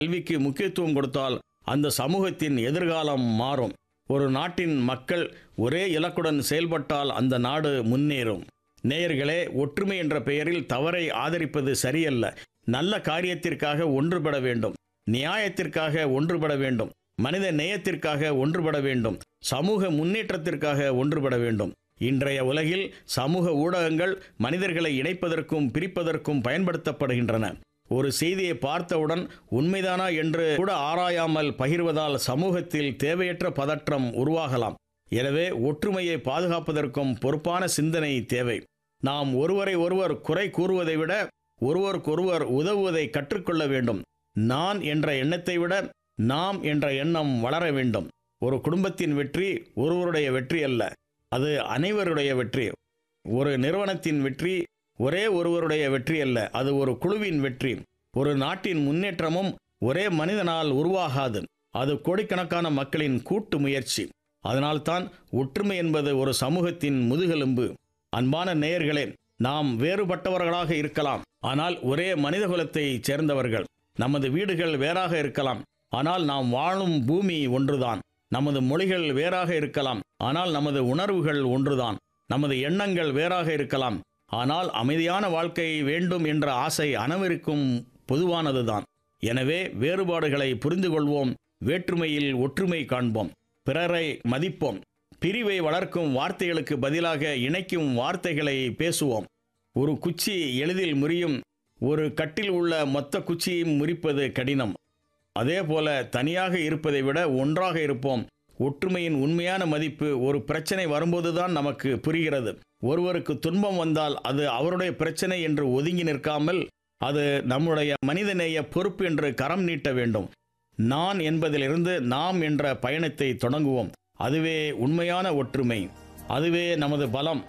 கல்விக்கு முக்கியத்துவம் கொடுத்தால் அந்த சமூகத்தின் எதிர்காலம் மாறும் ஒரு நாட்டின் மக்கள் ஒரே இலக்குடன் செயல்பட்டால் அந்த நாடு முன்னேறும் நேயர்களே ஒற்றுமை என்ற பெயரில் தவறை ஆதரிப்பது சரியல்ல நல்ல காரியத்திற்காக ஒன்றுபட வேண்டும் நியாயத்திற்காக ஒன்றுபட வேண்டும் மனித நேயத்திற்காக ஒன்றுபட வேண்டும் சமூக முன்னேற்றத்திற்காக ஒன்றுபட வேண்டும் இன்றைய உலகில் சமூக ஊடகங்கள் மனிதர்களை இணைப்பதற்கும் பிரிப்பதற்கும் பயன்படுத்தப்படுகின்றன ஒரு செய்தியை பார்த்தவுடன் உண்மைதானா என்று கூட ஆராயாமல் பகிர்வதால் சமூகத்தில் தேவையற்ற பதற்றம் உருவாகலாம் எனவே ஒற்றுமையை பாதுகாப்பதற்கும் பொறுப்பான சிந்தனை தேவை நாம் ஒருவரை ஒருவர் குறை கூறுவதை விட ஒருவருக்கொருவர் உதவுவதை கற்றுக்கொள்ள வேண்டும் நான் என்ற எண்ணத்தை விட நாம் என்ற எண்ணம் வளர வேண்டும் ஒரு குடும்பத்தின் வெற்றி ஒருவருடைய வெற்றி அல்ல அது அனைவருடைய வெற்றி ஒரு நிறுவனத்தின் வெற்றி ஒரே ஒருவருடைய வெற்றி அல்ல அது ஒரு குழுவின் வெற்றி ஒரு நாட்டின் முன்னேற்றமும் ஒரே மனிதனால் உருவாகாது அது கோடிக்கணக்கான மக்களின் கூட்டு முயற்சி அதனால்தான் ஒற்றுமை என்பது ஒரு சமூகத்தின் முதுகெலும்பு அன்பான நேயர்களே நாம் வேறுபட்டவர்களாக இருக்கலாம் ஆனால் ஒரே மனிதகுலத்தை சேர்ந்தவர்கள் நமது வீடுகள் வேறாக இருக்கலாம் ஆனால் நாம் வாழும் பூமி ஒன்றுதான் நமது மொழிகள் வேறாக இருக்கலாம் ஆனால் நமது உணர்வுகள் ஒன்றுதான் நமது எண்ணங்கள் வேறாக இருக்கலாம் ஆனால் அமைதியான வாழ்க்கை வேண்டும் என்ற ஆசை அனைவருக்கும் பொதுவானதுதான் எனவே வேறுபாடுகளை புரிந்து கொள்வோம் வேற்றுமையில் ஒற்றுமை காண்போம் பிறரை மதிப்போம் பிரிவை வளர்க்கும் வார்த்தைகளுக்கு பதிலாக இணைக்கும் வார்த்தைகளை பேசுவோம் ஒரு குச்சி எளிதில் முறியும் ஒரு கட்டில் உள்ள மொத்த குச்சியையும் முறிப்பது கடினம் அதே போல தனியாக இருப்பதை விட ஒன்றாக இருப்போம் ஒற்றுமையின் உண்மையான மதிப்பு ஒரு பிரச்சனை வரும்போதுதான் நமக்கு புரிகிறது ஒருவருக்கு துன்பம் வந்தால் அது அவருடைய பிரச்சனை என்று ஒதுங்கி நிற்காமல் அது நம்முடைய மனிதநேய பொறுப்பு என்று கரம் நீட்ட வேண்டும் நான் என்பதிலிருந்து நாம் என்ற பயணத்தை தொடங்குவோம் அதுவே உண்மையான ஒற்றுமை அதுவே நமது பலம்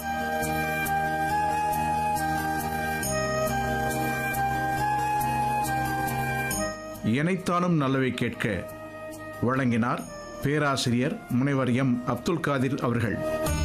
இணைத்தானும் நல்லவை கேட்க வழங்கினார் பேராசிரியர் முனைவர் எம் அப்துல் காதிர் அவர்கள்